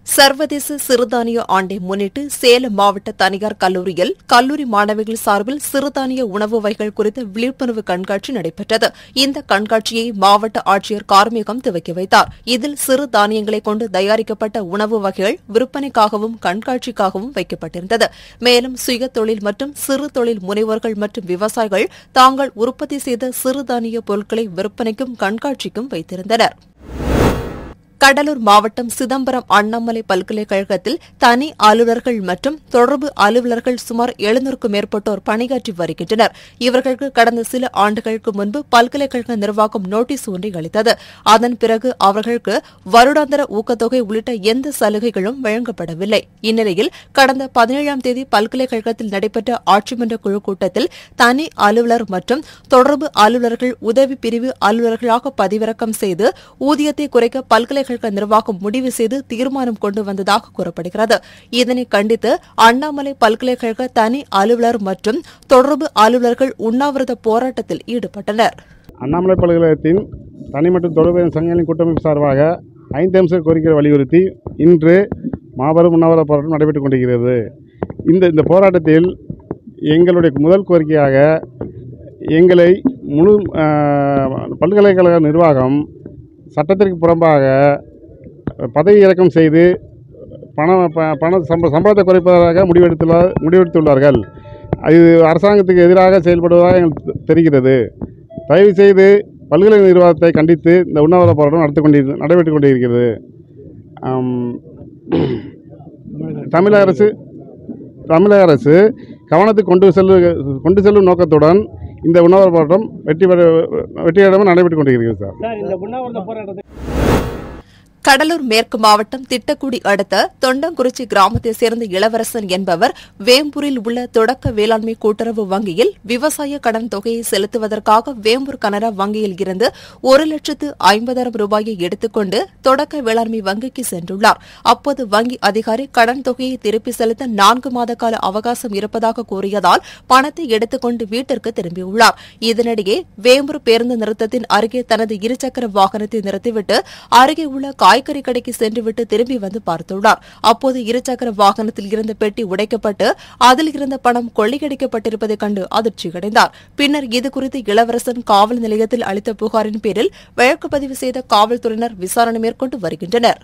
சர்வதேச சிறுதானிய ஆண்டை முன்னிட்டு சேலம் மாவட்ட தனியார் கல்லூரியில் கல்லூரி மாணவிகள் சார்பில் சிறுதானிய உணவு வகைகள் குறித்த விழிப்புணர்வு கண்காட்சி நடைபெற்றது இந்த கண்காட்சியை மாவட்ட ஆட்சியர் கார்மேகம் துவக்கி வைத்தார் இதில் சிறு தானியங்களை கொண்டு தயாரிக்கப்பட்ட உணவு வகைகள் விற்பனைக்காகவும் கண்காட்சிக்காகவும் வைக்கப்பட்டிருந்தது மேலும் சுய தொழில் மற்றும் சிறு தொழில் முனைவோர்கள் மற்றும் விவசாயிகள் தாங்கள் உற்பத்தி செய்த சிறுதானிய பொருட்களை விற்பனைக்கும் கண்காட்சிக்கும் வைத்திருந்தனர் கடலூர் மாவட்டம் சிதம்பரம் அண்ணாமலை பல்கலைக்கழகத்தில் தனி அலுவலர்கள் மற்றும் தொடர்பு அலுவலர்கள் சுமார் எழுநூறுக்கும் மேற்பட்டோர் பணியாற்றி வருகின்றனர் இவர்களுக்கு கடந்த சில ஆண்டுகளுக்கு முன்பு பல்கலைக்கழக நிர்வாகம் நோட்டீஸ் ஒன்றை அளித்தது அதன் பிறகு அவர்களுக்கு வருடாந்திர ஊக்கத்தொகை உள்ளிட்ட எந்த சலுகைகளும் வழங்கப்படவில்லை இந்நிலையில் கடந்த பதினேழாம் தேதி பல்கலைக்கழகத்தில் நடைபெற்ற ஆட்சிமன்ற குழு கூட்டத்தில் தனி அலுவலர் மற்றும் தொடர்பு அலுவலர்கள் உதவி பிரிவு அலுவலர்களாக பதிவிறக்கம் செய்து ஊதியத்தை குறைக்க பல்கலைக்கழக நிர்வாகம் முடிவு செய்து தீர்மானம் கொண்டு வந்ததாக கூறப்படுகிறது இதனை கண்டித்து அண்ணாமலை பல்கலைக்கழக தனி அலுவலர் மற்றும் தொடர்பு அலுவலர்கள் உண்ணாவிரத போராட்டத்தில் ஈடுபட்டனர் அண்ணாமலை பல்கலைக்கழகத்தின் தனி மற்றும் தொடர்பு சங்கங்களின் கூட்டமைப்பு சார்பாக ஐந்து அம்ச கோரிக்கை வலியுறுத்தி இன்று மாபெரும் உண்ணாவிரத போராட்டம் நடைபெற்றுக் கொண்டிருக்கிறது இந்த இந்த போராட்டத்தில் எங்களுடைய முதல் கோரிக்கையாக எங்களை முழு ஆஹ், பல்கலைக்கழக நிர்வாகம் சட்டத்திற்கு புறம்பாக பதவி இறக்கம் செய்து பணம் ப- பண சம்ப சம்பளத்தை குறைப்பதாக முடிவெடுத்துள்ள முடிவெடுத்துள்ளார்கள் இது அரசாங்கத்துக்கு எதிராக செயல்படுவதாக எங்களுக்கு தெ- தெரிகிறது தயவு செய்து பல்கலைக்கழக நிர்வாகத்தை கண்டித்து இந்த உண்ணாவிரத போராட்டம் நடத்தி கொண்டி நடைபெற்றுக் கொண்டிருக்கிறது ஆம், தமிழக அரசு தமிழக அரசு கவனத்துக்கு கொண்டு செல்லு கொண்டு செல்லும் நோக்கத்துடன் இந்த உண்ணாவிரத போராட்டம் வெற்றி பெற வெற்றிகரமாக நடைபெற்றுக் கொண்டிருக்கிறது சார் சார் இந்த உண்ணாவிரத போராட்டத்தை கடலூர் மேற்கு மாவட்டம் திட்டக்குடி அடுத்த தொண்டங்குறிச்சி கிராமத்தைச் சேர்ந்த இளவரசன் என்பவர் வேம்பூரில் உள்ள தொடக்க வேளாண்மை கூட்டுறவு வங்கியில் விவசாய கடன் தொகையை செலுத்துவதற்காக வேம்பூர் கனரா வங்கியில் இருந்து ஒரு லட்சத்து ஐம்பதாயிரம் ரூபாயை எடுத்துக்கொண்டு தொடக்க வேளாண்மை வங்கிக்கு சென்றுள்ளார் அப்போது வங்கி அதிகாரி கடன் தொகையை திருப்பி செலுத்த நான்கு மாத கால அவகாசம் இருப்பதாக கூறியதால் பணத்தை எடுத்துக்கொண்டு வீட்டிற்கு திரும்பியுள்ளார் இதனிடையே வேம்பூர் பேருந்து நிறுத்தத்தின் அருகே தனது இருசக்கர வாகனத்தை நிறுத்திவிட்டு அருகே உள்ள காய்கறி கடைக்கு சென்றுவிட்டு திரும்பி வந்து பார்த்துள்ளார் அப்போது இருசக்கர வாகனத்தில் இருந்த பெட்டி உடைக்கப்பட்டு அதில் இருந்த பணம் கொள்ளையடிக்கப்பட்டிருப்பதைக் கண்டு அதிர்ச்சியடைந்தார் பின்னர் இதுகுறித்து இளவரசன் காவல் நிலையத்தில் அளித்த புகாரின் பேரில் வழக்கு பதிவு செய்த காவல்துறையினர் விசாரணை மேற்கொண்டு வருகின்றனர்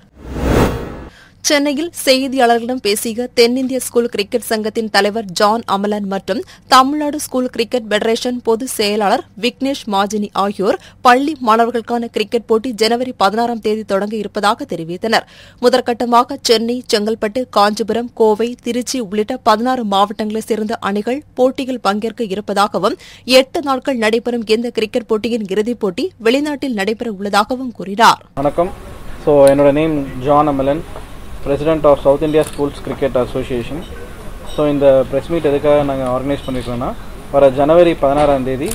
சென்னையில் செய்தியாளர்களிடம் பேசிய தென்னிந்திய ஸ்கூல் கிரிக்கெட் சங்கத்தின் தலைவர் ஜான் அமலன் மற்றும் தமிழ்நாடு ஸ்கூல் கிரிக்கெட் பெடரேஷன் பொதுச் செயலாளர் விக்னேஷ் மாஜினி ஆகியோர் பள்ளி மாணவர்களுக்கான கிரிக்கெட் போட்டி ஜனவரி பதினாறாம் தேதி தொடங்க இருப்பதாக தெரிவித்தனர் முதற்கட்டமாக சென்னை செங்கல்பட்டு காஞ்சிபுரம் கோவை திருச்சி உள்ளிட்ட பதினாறு மாவட்டங்களைச் சேர்ந்த அணிகள் போட்டியில் பங்கேற்க இருப்பதாகவும் எட்டு நாட்கள் நடைபெறும் இந்த கிரிக்கெட் போட்டியின் இறுதிப் போட்டி வெளிநாட்டில் நடைபெற உள்ளதாகவும் கூறினார் வணக்கம் ஸோ என்னோட name John Amalan president of South India schools cricket association so இந்த ப்ரெஸ் மீட் எதுக்காக நாங்கள் ஆர்கனைஸ் பண்ணியிருக்கோன்னா வர ஜனவரி பதினாறாம் தேதி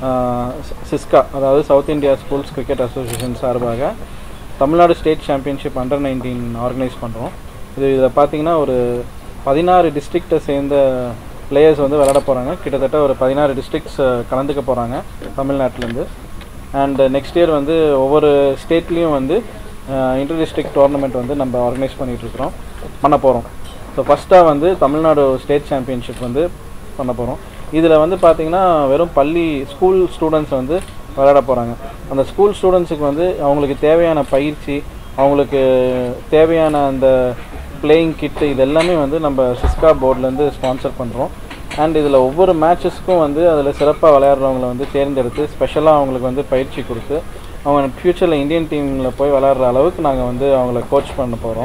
சிஸ்கா அதாவது South India schools cricket association சார்பாக Tamil Nadu state championship under nineteen organise பண்ணுறோம் இது இதில் பார்த்தீங்கன்னா ஒரு பதினாறு டிஸ்ட்ரிக்டை சேர்ந்த பிளேயர்ஸ் வந்து விளையாட போகிறாங்க கிட்டத்தட்ட ஒரு பதினாறு டிஸ்ட்ரிக்ட்ஸ் கலந்துக்க போகிறாங்க தமிழ்நாட்டிலேருந்து அண்ட் நெக்ஸ்ட் இயர் வந்து ஒவ்வொரு ஸ்டேட்லேயும் வந்து இன்டர் டிஸ்ட்ரிக்ட் டோர்னமெண்ட் வந்து நம்ம ஆர்கனைஸ் பண்ணிகிட்ருக்குறோம் பண்ண போகிறோம் ஸோ ஃபஸ்ட்டாக வந்து தமிழ்நாடு ஸ்டேட் சாம்பியன்ஷிப் வந்து பண்ண போகிறோம் இதில் வந்து பார்த்திங்கன்னா வெறும் பள்ளி ஸ்கூல் ஸ்டூடெண்ட்ஸ் வந்து விளையாட போகிறாங்க அந்த ஸ்கூல் ஸ்டூடெண்ட்ஸுக்கு வந்து அவங்களுக்கு தேவையான பயிற்சி அவங்களுக்கு தேவையான அந்த பிளேயிங் கிட்டு இது எல்லாமே வந்து நம்ம சிஸ்கா போர்ட்லேருந்து ஸ்பான்சர் பண்ணுறோம் அண்ட் இதில் ஒவ்வொரு மேட்சஸ்க்கும் வந்து அதில் சிறப்பாக விளையாடுறவங்கள வந்து தேர்ந்தெடுத்து ஸ்பெஷலாக அவங்களுக்கு வந்து பயிற்சி கொடுத்து அவங்க ஃப்யூச்சரில் இந்தியன் டீமில் போய் விளையாடுற அளவுக்கு நாங்கள் வந்து அவங்கள கோச் பண்ண போகிறோம்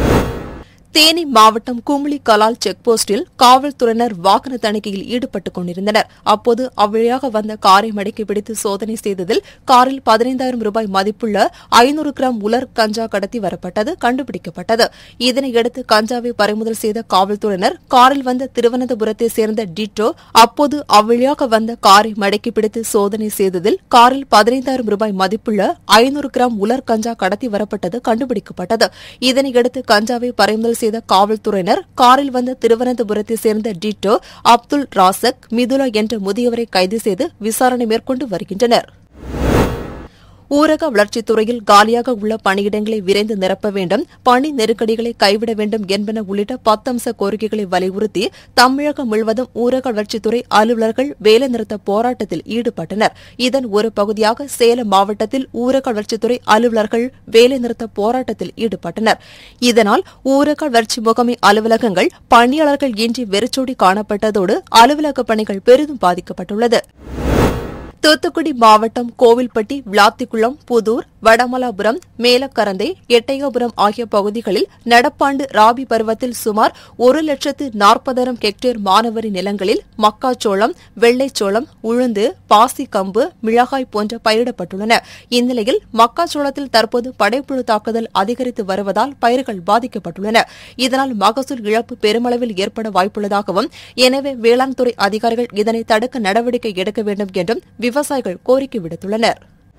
தேனி மாவட்டம் குமுளி கலால் செக் போஸ்டில் காவல்துறையினர் வாகன தணிக்கையில் ஈடுபட்டுக் கொண்டிருந்தனர் அப்போது அவ்வழியாக வந்த காரை மடக்கி பிடித்து சோதனை செய்ததில் காரில் பதினைந்தாயிரம் ரூபாய் மதிப்புள்ள ஐநூறு கிராம் உலர் கஞ்சா கடத்தி வரப்பட்டது கண்டுபிடிக்கப்பட்டது இதனையடுத்து கஞ்சாவை பறிமுதல் செய்த காவல்துறையினர் காரில் வந்த திருவனந்தபுரத்தை சேர்ந்த டிட்டோ அப்போது அவ்வழியாக வந்த காரை மடக்கி பிடித்து சோதனை செய்ததில் காரில் பதினைந்தாயிரம் ரூபாய் மதிப்புள்ள ஐநூறு கிராம் உலர் கஞ்சா கடத்தி வரப்பட்டது கண்டுபிடிக்கப்பட்டது இதனையடுத்து கஞ்சாவை பறிமுதல் செய்த காவல்துறையினர் காரில் வந்த திருவனந்தபுரத்தை சேர்ந்த டிட்டோ அப்துல் ராசக் மிதுலா என்ற முதியவரை கைது செய்து விசாரணை மேற்கொண்டு வருகின்றனர் ஊரக வளர்ச்சித் துறையில் காலியாக உள்ள பணியிடங்களை விரைந்து நிரப்ப வேண்டும் பணி நெருக்கடிகளை கைவிட வேண்டும் என்பன உள்ளிட்ட பத்தம்ச கோரிக்கைகளை வலியுறுத்தி தமிழகம் முழுவதும் ஊரக வளர்ச்சித்துறை அலுவலர்கள் வேலைநிறுத்த போராட்டத்தில் ஈடுபட்டனர் இதன் ஒரு பகுதியாக சேலம் மாவட்டத்தில் ஊரக வளர்ச்சித்துறை அலுவலர்கள் வேலைநிறுத்த போராட்டத்தில் ஈடுபட்டனர் இதனால் ஊரக வளர்ச்சி முகமை அலுவலகங்கள் பணியாளர்கள் இன்றி வெறிச்சோடி காணப்பட்டதோடு அலுவலக பணிகள் பெரிதும் பாதிக்கப்பட்டுள்ளது தூத்துக்குடி மாவட்டம் கோவில்பட்டி விளாத்திக்குளம் புதூர் வடமலாபுரம் மேலக்கரந்தை எட்டயபுரம் ஆகிய பகுதிகளில் நடப்பாண்டு ராபி பருவத்தில் சுமார் ஒரு லட்சத்து நாற்பதாயிரம் ஹெக்டேர் மானவரி நிலங்களில் மக்காச்சோளம் வெள்ளைச்சோளம் உளுந்து பாசி கம்பு மிளகாய் போன்ற பயிரிடப்பட்டுள்ளன இந்நிலையில் மக்காச்சோளத்தில் தற்போது படைப்புழு தாக்குதல் அதிகரித்து வருவதால் பயிர்கள் பாதிக்கப்பட்டுள்ளன இதனால் மகசூல் இழப்பு பெருமளவில் ஏற்பட வாய்ப்புள்ளதாகவும் எனவே வேளாண் துறை அதிகாரிகள் இதனை தடுக்க நடவடிக்கை எடுக்க வேண்டும் என்றும் விவசாயிகள் கோரிக்கை விடுத்துள்ளனர்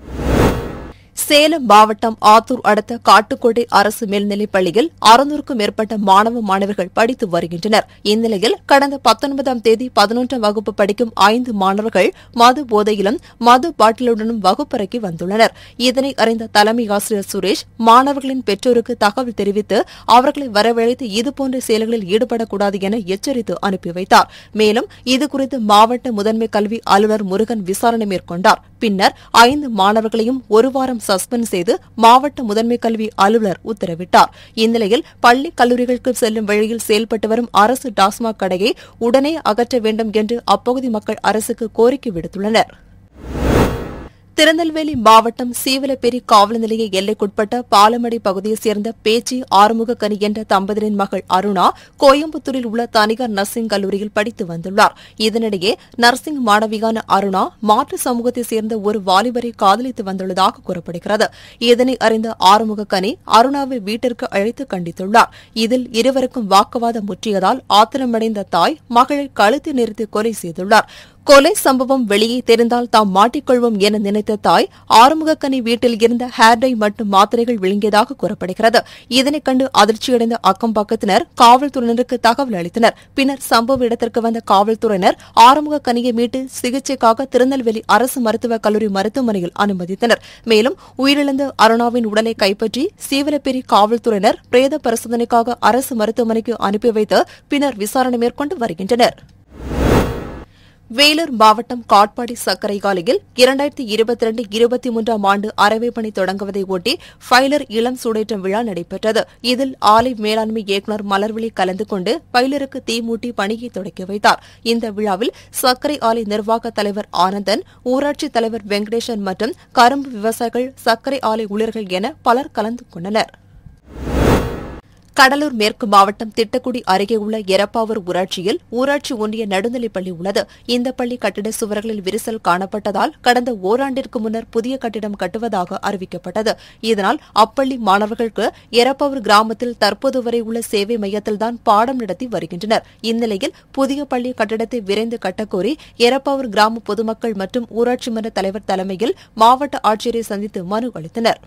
சேலம் மாவட்டம் ஆத்தூர் அடுத்த காட்டுக்கோட்டை அரசு மேல்நிலைப் பள்ளியில் அறுநூறுக்கும் மேற்பட்ட மாணவ மாணவர்கள் படித்து வருகின்றனர் இந்நிலையில் கடந்த பத்தொன்பதாம் தேதி பதினொன்றாம் வகுப்பு படிக்கும் ஐந்து மாணவர்கள் மது போதையிலும் மது பாட்டிலுடனும் வகுப்பறைக்கு வந்துள்ளனர் இதனை அறிந்த தலைமை ஆசிரியர் சுரேஷ் மாணவர்களின் பெற்றோருக்கு தகவல் தெரிவித்து அவர்களை வரவழைத்து இதுபோன்ற செயல்களில் ஈடுபடக்கூடாது என எச்சரித்து அனுப்பி வைத்தார் மேலும் இதுகுறித்து மாவட்ட முதன்மை கல்வி அலுவலர் முருகன் விசாரணை மேற்கொண்டார் பின்னர் ஐந்து மாணவர்களையும் ஒரு வாரம் சஸ்பெண்ட் செய்து மாவட்ட முதன்மை கல்வி அலுவலர் உத்தரவிட்டார் இந்நிலையில் பள்ளி கல்லூரிகளுக்கு செல்லும் வழியில் செயல்பட்டு வரும் அரசு டாஸ்மாக் கடையை உடனே அகற்ற வேண்டும் என்று அப்பகுதி மக்கள் அரசுக்கு கோரிக்கை விடுத்துள்ளனா் திருநெல்வேலி மாவட்டம் சீவலப்பேரி காவல் நிலைய எல்லைக்குட்பட்ட பாலமடை பகுதியைச் சேர்ந்த பேச்சி ஆறுமுகக்கனி என்ற தம்பதியின் மகள் அருணா கோயம்புத்தூரில் உள்ள தனியார் நர்சிங் கல்லூரியில் படித்து வந்துள்ளார் இதனிடையே நர்சிங் மாணவியான அருணா மாற்று சமூகத்தைச் சேர்ந்த ஒரு வாலிபரை காதலித்து வந்துள்ளதாக கூறப்படுகிறது இதனை அறிந்த ஆறுமுகக்கனி அருணாவை வீட்டிற்கு அழைத்து கண்டித்துள்ளார் இதில் இருவருக்கும் வாக்குவாதம் முற்றியதால் ஆத்திரமடைந்த தாய் மகளை கழுத்து நிறுத்தி கொலை செய்துள்ளார் கொலை சம்பவம் வெளியே தெரிந்தால் தாம் மாட்டிக்கொள்வோம் என நினைத்த தாய் ஆறுமுகக்கனி வீட்டில் இருந்த ஹேர்டை மற்றும் மாத்திரைகள் விழுங்கியதாக கூறப்படுகிறது இதனைக் கண்டு அதிர்ச்சியடைந்த அக்கம் பக்கத்தினர் காவல்துறையினருக்கு தகவல் அளித்தனர் பின்னர் சம்பவ இடத்திற்கு வந்த காவல்துறையினர் ஆறுமுகக்கனியை மீட்டு சிகிச்சைக்காக திருநெல்வேலி அரசு மருத்துவக் கல்லூரி மருத்துவமனையில் அனுமதித்தனர் மேலும் உயிரிழந்த அருணாவின் உடலை கைப்பற்றி சீவலப்பேரி காவல்துறையினர் பிரேத பரிசோதனைக்காக அரசு மருத்துவமனைக்கு அனுப்பி வைத்து பின்னர் விசாரணை மேற்கொண்டு வருகின்றனர் வேலூர் மாவட்டம் காட்பாடி சர்க்கரை ஆலையில் இரண்டாயிரத்தி இருபத்தி ரெண்டு இருபத்தி மூன்றாம் ஆண்டு அறவை பணி தொடங்குவதை ஒட்டி ஃபைலர் இளம் சூடேற்றம் விழா நடைபெற்றது இதில் ஆலை மேலாண்மை இயக்குநர் மலர்விழி கலந்து கொண்டு பைலருக்கு தீ மூட்டி பணியை தொடக்கி வைத்தார் இந்த விழாவில் சர்க்கரை ஆலை நிர்வாக தலைவர் ஆனந்தன் ஊராட்சி தலைவர் வெங்கடேசன் மற்றும் கரும்பு விவசாயிகள் சர்க்கரை ஆலை ஊழியர்கள் என பலர் கலந்து கொண்டனர் கடலூர் மேற்கு மாவட்டம் திட்டக்குடி அருகே உள்ள எரப்பாவூர் ஊராட்சியில் ஊராட்சி ஒன்றிய நடுநிலைப் பள்ளி உள்ளது இந்த பள்ளி கட்டிட சுவர்களில் விரிசல் காணப்பட்டதால் கடந்த ஓராண்டிற்கு முன்னர் புதிய கட்டிடம் கட்டுவதாக அறிவிக்கப்பட்டது இதனால் அப்பள்ளி மாணவர்களுக்கு எரப்பாவூர் கிராமத்தில் தற்போது வரை உள்ள சேவை மையத்தில்தான் பாடம் நடத்தி வருகின்றனர் இந்நிலையில் புதிய பள்ளி கட்டிடத்தை விரைந்து கட்டக்கோரி எரப்பாவூர் கிராம பொதுமக்கள் மற்றும் ஊராட்சி மன்ற தலைவர் தலைமையில் மாவட்ட ஆட்சியரை சந்தித்து மனு அளித்தனர்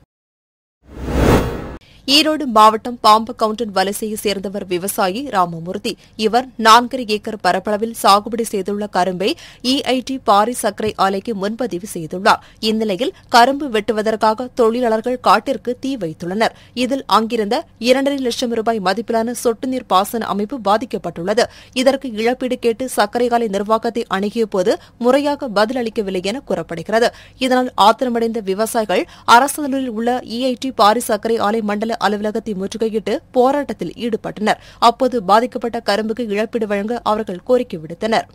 ஈரோடு மாவட்டம் பாம்பு கவுண்டன் வலசையை சேர்ந்தவர் விவசாயி ராமமூர்த்தி இவர் நான்கரை ஏக்கர் பரப்பளவில் சாகுபடி செய்துள்ள கரும்பை இஐடி பாரி சர்க்கரை ஆலைக்கு முன்பதிவு செய்துள்ளார் இந்நிலையில் கரும்பு வெட்டுவதற்காக தொழிலாளர்கள் காட்டிற்கு தீ வைத்துள்ளனர் இதில் அங்கிருந்த இரண்டரை லட்சம் ரூபாய் மதிப்பிலான சொட்டு நீர் பாசன அமைப்பு பாதிக்கப்பட்டுள்ளது இதற்கு இழப்பீடு கேட்டு சர்க்கரை ஆலை நிர்வாகத்தை அணுகிய போது முறையாக பதிலளிக்கவில்லை என கூறப்படுகிறது இதனால் ஆத்திரமடைந்த விவசாயிகள் அரசனில் உள்ள இஐடி பாரி சர்க்கரை ஆலை மண்டல அலுவலகத்தை முற்றுகையிட்டு போராட்டத்தில் ஈடுபட்டனர் அப்போது பாதிக்கப்பட்ட கரும்புக்கு இழப்பீடு வழங்க அவர்கள் கோரிக்கை விடுத்தனர்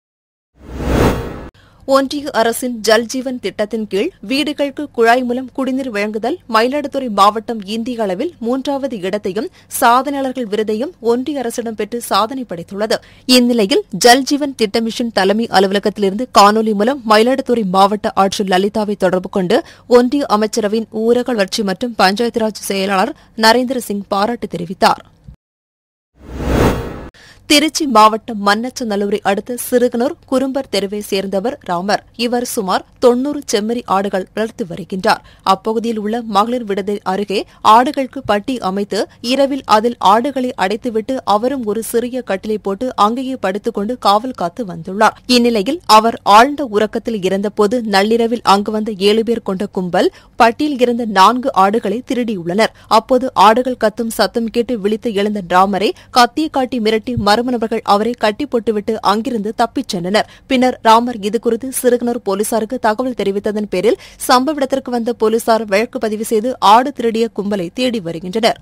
ஒன்றிய அரசின் ஜல்ஜீவன் திட்டத்தின் கீழ் வீடுகளுக்கு குழாய் மூலம் குடிநீர் வழங்குதல் மயிலாடுதுறை மாவட்டம் இந்திய அளவில் மூன்றாவது இடத்தையும் சாதனையாளர்கள் விருதையும் ஒன்றிய அரசிடம் பெற்று சாதனை படைத்துள்ளது இந்நிலையில் ஜல்ஜீவன் திட்ட மிஷன் தலைமை அலுவலகத்திலிருந்து காணொலி மூலம் மயிலாடுதுறை மாவட்ட ஆட்சியர் லலிதாவை தொடர்பு கொண்டு ஒன்றிய அமைச்சரவையின் ஊரக வளர்ச்சி மற்றும் பஞ்சாயத்து ராஜ் செயலாளர் நரேந்திர சிங் பாராட்டு தெரிவித்தார் திருச்சி மாவட்டம் மன்னச்சநல்லூரை அடுத்த சிறுகனூர் குறும்பர் தெருவை சேர்ந்தவர் ராமர் இவர் சுமார் தொன்னூறு செம்மறி ஆடுகள் வளர்த்து வருகின்றார் அப்பகுதியில் உள்ள மகளிர் விடுதி அருகே ஆடுகளுக்கு பட்டி அமைத்து இரவில் அதில் ஆடுகளை அடைத்துவிட்டு அவரும் ஒரு சிறிய கட்டிலை போட்டு அங்கேயே படுத்துக் கொண்டு காவல் காத்து வந்துள்ளார் இந்நிலையில் அவர் ஆழ்ந்த உறக்கத்தில் இருந்தபோது நள்ளிரவில் அங்கு வந்த ஏழு பேர் கொண்ட கும்பல் பட்டியில் இருந்த நான்கு ஆடுகளை திருடியுள்ளனர் அப்போது ஆடுகள் கத்தும் சத்தம் கேட்டு விழித்து எழுந்த ராமரை கத்தியை காட்டி மிரட்டி மர்ம நபர்கள் அவரை கட்டி போட்டுவிட்டு அங்கிருந்து தப்பிச் சென்றனர் பின்னர் ராமர் இதுகுறித்து சிறுகனூர் போலீசாருக்கு தகவல் தெரிவித்ததன் பேரில் சம்பவ இடத்திற்கு வந்த போலீசார் வழக்கு பதிவு செய்து ஆடு திருடிய கும்பலை தேடி வருகின்றனர்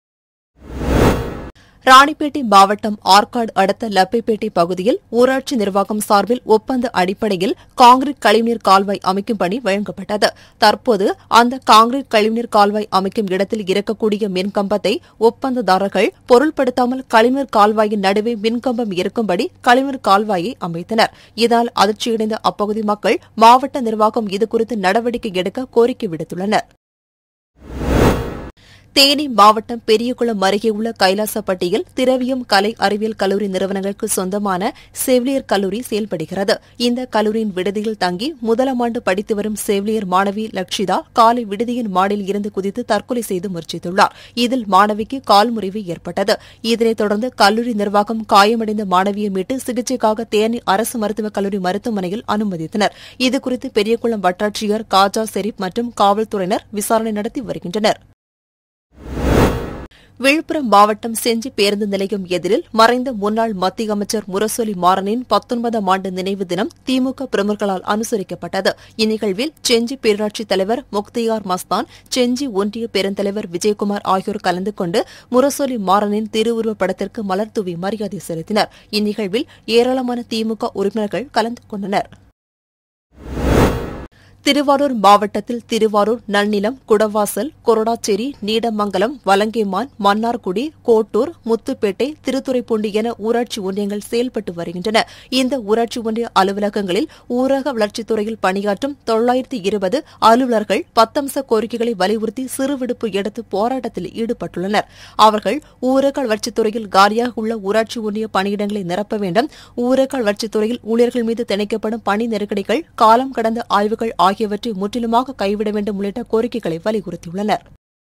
ராணிப்பேட்டை மாவட்டம் ஆற்காடு அடுத்த லப்பைப்பேட்டை பகுதியில் ஊராட்சி நிர்வாகம் சார்பில் ஒப்பந்த அடிப்படையில் காங்கிரீட் கழிவுநீர் கால்வாய் அமைக்கும் பணி வழங்கப்பட்டது தற்போது அந்த காங்கிரீட் கழிவுநீர் கால்வாய் அமைக்கும் இடத்தில் இருக்கக்கூடிய மின்கம்பத்தை ஒப்பந்ததாரர்கள் பொருள்படுத்தாமல் கழிவுநீர் கால்வாயின் நடுவே மின்கம்பம் இருக்கும்படி கழிவுநீர் கால்வாயை அமைத்தனர் இதனால் அதிர்ச்சியடைந்த அப்பகுதி மக்கள் மாவட்ட நிர்வாகம் இதுகுறித்து நடவடிக்கை எடுக்க கோரிக்கை விடுத்துள்ளனர் தேனி மாவட்டம் பெரியகுளம் அருகே உள்ள கைலாசப்பட்டியில் திரவியம் கலை அறிவியல் கல்லூரி நிறுவனங்களுக்கு சொந்தமான செவிலியர் கல்லூரி செயல்படுகிறது இந்த கல்லூரியின் விடுதியில் தங்கி முதலாம் ஆண்டு படித்து வரும் செவிலியர் மாணவி லக்ஷிதா காலை விடுதியின் மாடியில் இருந்து குதித்து தற்கொலை செய்து முயற்சித்துள்ளார் இதில் மாணவிக்கு கால் முறிவு ஏற்பட்டது இதனைத் தொடர்ந்து கல்லூரி நிர்வாகம் காயமடைந்த மாணவியை மீட்டு சிகிச்சைக்காக தேனி அரசு மருத்துவக் கல்லூரி மருத்துவமனையில் அனுமதித்தனர் இதுகுறித்து பெரியகுளம் வட்டாட்சியர் காஜா செரீப் மற்றும் காவல்துறையினர் விசாரணை நடத்தி வருகின்றனர் விழுப்புரம் மாவட்டம் செஞ்சி பேருந்து நிலையம் எதிரில் மறைந்த முன்னாள் மத்திய அமைச்சர் முரசொலி மாறனின் பத்தொன்பதாம் ஆண்டு நினைவு தினம் திமுக பிரமுகர்களால் அனுசரிக்கப்பட்டது இந்நிகழ்வில் செஞ்சி பேரூராட்சித் தலைவர் முக்தியார் மஸ்தான் செஞ்சி ஒன்றிய பெருந்தலைவர் விஜயகுமார் ஆகியோர் கலந்து கொண்டு முரசொலி மாறனின் திருவுருவப் படத்திற்கு மலர் தூவி மரியாதை செலுத்தினர் இந்நிகழ்வில் ஏராளமான திமுக உறுப்பினர்கள் கலந்து கொண்டனர் திருவாரூர் மாவட்டத்தில் திருவாரூர் நன்னிலம் குடவாசல் கொரடாச்சேரி நீடமங்கலம் வலங்கைமான் மன்னார்குடி கோட்டூர் முத்துப்பேட்டை திருத்துறைப்பூண்டி என ஊராட்சி ஒன்றியங்கள் செயல்பட்டு வருகின்றன இந்த ஊராட்சி ஒன்றிய அலுவலகங்களில் ஊரக வளர்ச்சித்துறையில் பணியாற்றும் தொள்ளாயிரத்து இருபது அலுவலர்கள் பத்தம்ச கோரிக்கைகளை வலியுறுத்தி சிறுவிடுப்பு எடுத்து போராட்டத்தில் ஈடுபட்டுள்ளனர் அவர்கள் ஊரக வளர்ச்சித்துறையில் காலியாக உள்ள ஊராட்சி ஒன்றிய பணியிடங்களை நிரப்ப வேண்டும் ஊரக வளர்ச்சித்துறையில் ஊழியர்கள் மீது திணிக்கப்படும் பணி நெருக்கடிகள் காலம் கடந்த ஆய்வுகள் ஆகியவற்றை முற்றிலுமாக கைவிட வேண்டும் உள்ளிட்ட கோரிக்கைகளை வலியுறுத்தியுள்ளனர்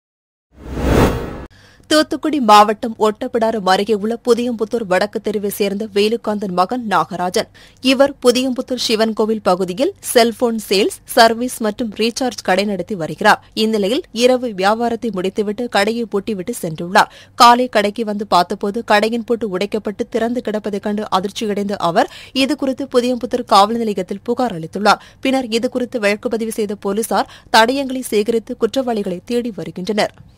தூத்துக்குடி மாவட்டம் ஒட்டப்பிடாரம் அருகே உள்ள புதியம்புத்தூர் வடக்கு தெருவை சேர்ந்த வேலுக்காந்தன் மகன் நாகராஜன் இவர் புதியம்புத்தூர் சிவன் கோவில் பகுதியில் செல்போன் சேல்ஸ் சர்வீஸ் மற்றும் ரீசார்ஜ் கடை நடத்தி வருகிறார் இந்நிலையில் இரவு வியாபாரத்தை முடித்துவிட்டு கடையை பூட்டிவிட்டு சென்றுள்ளார் காலை கடைக்கு வந்து பார்த்தபோது கடையின் போட்டு உடைக்கப்பட்டு திறந்து கிடப்பதைக் கண்டு அதிர்ச்சியடைந்த அவர் இதுகுறித்து புதியம்புத்தூர் காவல் நிலையத்தில் புகார் அளித்துள்ளார் பின்னர் இதுகுறித்து வழக்கு பதிவு செய்த போலீசார் தடயங்களை சேகரித்து குற்றவாளிகளை தேடி வருகின்றனர்